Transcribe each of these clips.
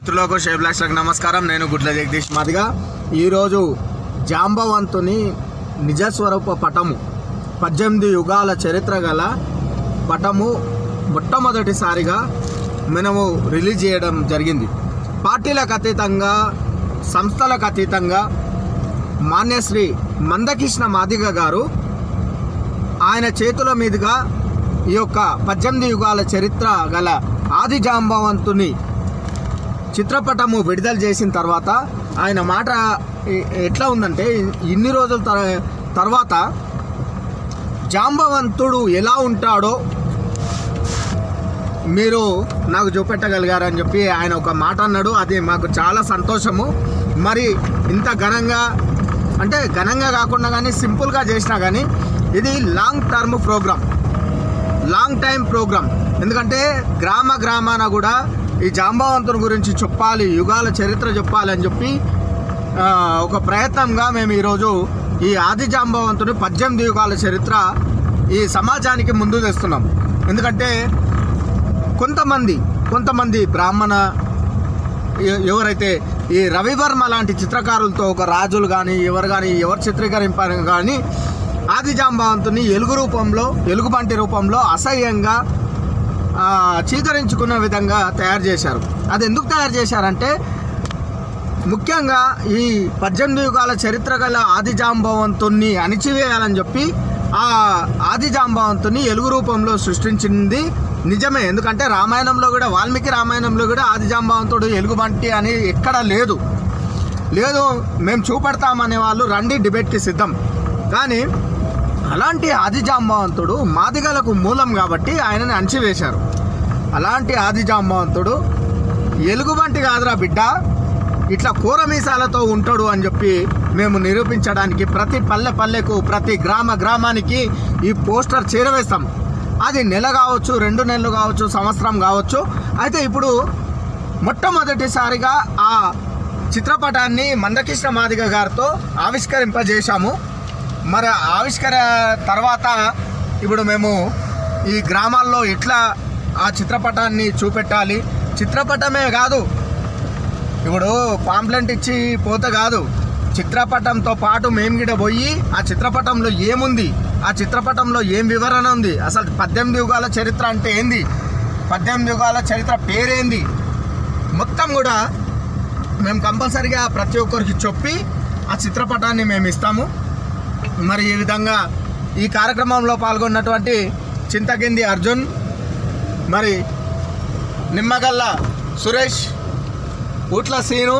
మిత్రులకు షేబ్లాస్లకు నమస్కారం నేను గుడ్ల జగదీష్ మాదిగా ఈరోజు జాంబవంతుని నిజస్వరూప పటము పద్దెనిమిది యుగాల చరిత్ర గల పటము మొట్టమొదటిసారిగా మనము రిలీజ్ చేయడం జరిగింది పార్టీలకు అతీతంగా సంస్థలకు అతీతంగా మాన్యశ్రీ మందకృష్ణ మాదిగ గారు ఆయన చేతుల మీదుగా ఈ యొక్క పద్దెనిమిది యుగాల చరిత్ర గల ఆది జాంబవంతుని చిత్రపటము విడుదల చేసిన తర్వాత ఆయన మాట ఎ- ఎట్లా ఉందంటే ఇన్ని రోజుల తర- తర్వాత జాంబవంతుడు ఎలా ఉంటాడో మీరు నాకు చూపెట్టగలిగారని చెప్పి ఆయన ఒక మాట అన్నాడు అది మాకు చాలా సంతోషము మరి ఇంత ఘనంగా అంటే ఘనంగా కాకుండా కానీ సింపుల్గా చేసినా కానీ ఇది long term programme long time programme ఎందుకంటే గ్రామ గ్రామాన కూడా ఈ జాంబవంతుని గురించి చెప్పాలి యుగాల చరిత్ర చెప్పాలి అని చెప్పి ఆ, ఒక ప్రయత్నంగా మేము ఈరోజు ఈ ఆది జాంబవంతుని పద్దెనిమిది యుగాల చరిత్ర ఈ సమాజానికి ముందు తెస్తున్నాం ఎందుకంటే కొంతమంది కొంతమంది బ్రాహ్మణ ఎ- ఎవరైతే ఈ రవివర్మ లాంటి చిత్రకారులతో ఒక రాజులు కానీ ఎవరు కానీ ఎవరు చిత్రీకరింపారు కానీ ఆది జాంబవంతుని ఎలుగు రూపంలో ఎలుగుబంటి రూపంలో అసహ్యంగా ఆ, చీకరించుకున్న విధంగా తయారు చేశారు అది ఎందుకు తయారు చేశారంటే ముఖ్యంగా ఈ పద్దెనిమిది యుగాల చరిత్ర గల ఆది జాంబవంతుణ్ణి అణిచివేయాలని చెప్పి ఆ ఆది జాంబవంతుని ఎలుగు రూపంలో సృష్టించింది నిజమే ఎందుకంటే రామాయణంలో కూడా వాల్మీకి రామాయణంలో కూడా ఆది జాంబవంతుడు ఎలుగుబంటి అని ఎక్కడా లేదు లేదు మేము చూపెడతామనే వాళ్ళు రండి డిబేట్కి సిద్ధం కానీ అలాంటి ఆది జాంబవంతుడు మాదిగలకు మూలం కాబట్టి ఆయనని అణచివేశారు అలాంటి ఆది జాంబవంతుడు ఎలుగుబంటి కాదురా బిడ్డ ఇట్లా కూర మీసాలతో ఉంటాడు అని చెప్పి మేము నిరూపించడానికి ప్రతి పల్లె పల్లెకు ప్రతి గ్రామ గ్రామానికి ఈ పోస్టర్ చేరవేస్తాం అది నెల కావచ్చు రెండు నెలలు కావచ్చు సంవత్సరం కావచ్చు అయితే ఇప్పుడు మొట్టమొదటిసారిగా ఆ చిత్రపటాన్ని మందకృష్ణ మాదిగ గారితో ఆవిష్కరింపజేశాము మరి ఆవిష్కర తర్వాత ఇప్పుడు మేము ఈ గ్రామాల్లో ఎట్లా ఆ చిత్రపటాన్ని చూపెట్టాలి చిత్రపటమే కాదు ఇప్పుడు పాంప్లెంట్ ఇచ్చి పోతే కాదు చిత్రపటంతో పాటు మేము గిడ పోయి ఆ చిత్రపటంలో ఏముంది ఆ చిత్రపటంలో ఏం వివరణ ఉంది అసలు పద్దెనిమిది యుగాల చరిత్ర అంటే ఏంది పద్దెనిమిది యుగాల చరిత్ర పేరేంది మొత్తం కూడా మేము కంపల్సరిగా ప్రతి ఒక్కరికి చెప్పి ఆ చిత్రపటాన్ని మేము ఇస్తాము మరి ఈ విధంగా ఈ కార్యక్రమంలో పాల్గొన్నటువంటి చింతకింది అర్జున్ మరి నిమ్మగల్ల సురేష్ ఊట్ల సీను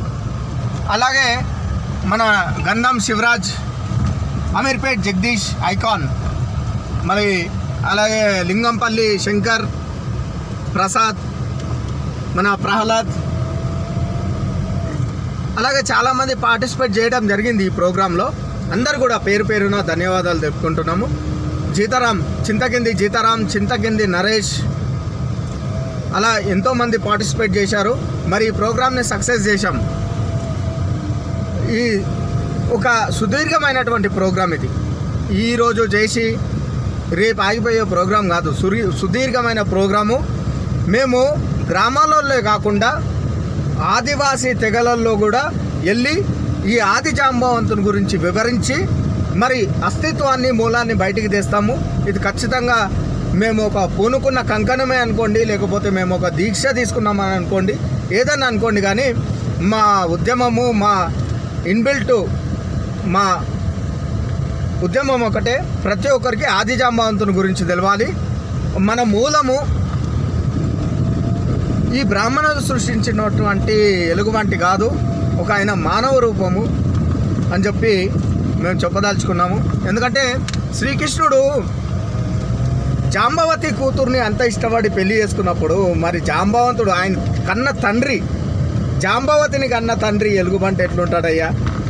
అలాగే మన గంధం శివరాజ్ అమీర్పేట్ జగదీష్ ఐకాన్ మరి అలాగే లింగంపల్లి శంకర్ ప్రసాద్ మన ప్రహ్లాద్ అలాగే చాలామంది పార్టిసిపేట్ చేయడం జరిగింది ఈ ప్రోగ్రాంలో అందరు కూడా పేరు పేరున ధన్యవాదాలు తెలుపుకుంటున్నాము జీతారాం చింతకింది జీతారాం చింతకింది నరేష్ అలా ఎంతోమంది పార్టిసిపేట్ చేశారు మరి ఈ ప్రోగ్రామ్ని సక్సెస్ చేశాం ఈ ఒక సుదీర్ఘమైనటువంటి ప్రోగ్రామ్ ఇది ఈరోజు చేసి రేపు ఆగిపోయే ప్రోగ్రాం కాదు సురి సుదీర్ఘమైన ప్రోగ్రాము మేము గ్రామాలలో కాకుండా ఆదివాసీ తెగలల్లో కూడా వెళ్ళి ఈ ఆది జాంబవంతుని గురించి వివరించి మరి అస్తిత్వాన్ని మూలాన్ని బయటికి తెస్తాము ఇది ఖచ్చితంగా మేము ఒక పూనుకున్న కంకణమే అనుకోండి లేకపోతే మేము ఒక దీక్ష తీసుకున్నామని అనుకోండి ఏదన్నా అనుకోండి కానీ మా ఉద్యమము మా ఇన్బిల్ట్ మా ఉద్యమం ఒకటే ప్రతి ఒక్కరికి ఆది జాంబవంతుని గురించి తెలవాలి మన మూలము ఈ బ్రాహ్మణులు సృష్టించినటువంటి ఎలుగుబంటి కాదు ఒక ఆయన మానవ రూపము అని చెప్పి మేము చెప్పదలుచుకున్నాము ఎందుకంటే శ్రీకృష్ణుడు జాంబవతి కూతుర్ని అంత ఇష్టపడి పెళ్లి చేసుకున్నప్పుడు మరి జాంబవంతుడు ఆయన కన్న తండ్రి జాంబవతిని కన్న తండ్రి ఎలుగుబంటి ఎట్లుంటాడయ్యా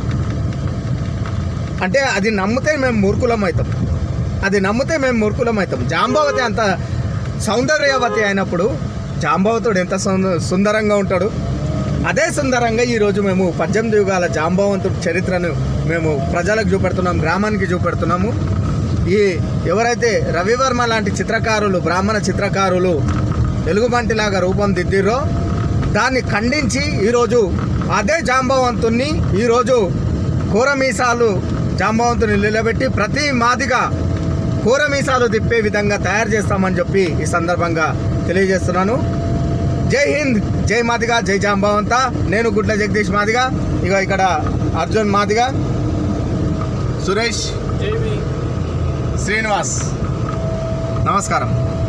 అంటే అది నమ్మితే మేము మూర్ఖులం అవుతాం అది నమ్మితే మేము మూర్ఖులం అవుతాం జాంబవతి అంత సౌందర్యవతి అయినప్పుడు జాంబవతుడు ఎంత సౌంద- సుందరంగా ఉంటాడు అదే సుందరంగా ఈరోజు మేము పద్దెనిమిది యుగాల జాంబవంతుడి చరిత్రను మేము ప్రజలకు చూపెడుతున్నాం గ్రామానికి చూపెడుతున్నాము ఈ ఎవరైతే రవివర్మ లాంటి చిత్రకారులు బ్రాహ్మణ చిత్రకారులు ఎలుగుబంటిలాగా రూపం దిద్దిరో దాన్ని ఖండించి ఈరోజు అదే జాంబవంతుణ్ణి ఈరోజు కూరమీసాలు జాంబవంతుని నిలబెట్టి ప్రతి మాదిగా కూరమీసాలు తిప్పే విధంగా తయారు చేస్తామని చెప్పి ఈ సందర్భంగా తెలియజేస్తున్నాను జై హింద్ జై మాదిగా జై జాంబవంత నేను గుడ్ల జగదీష్ మాదిగా ఇక ఇక్కడ అర్జున్ మాదిగా సురేష్ శ్రీనివాస్ నమస్కారం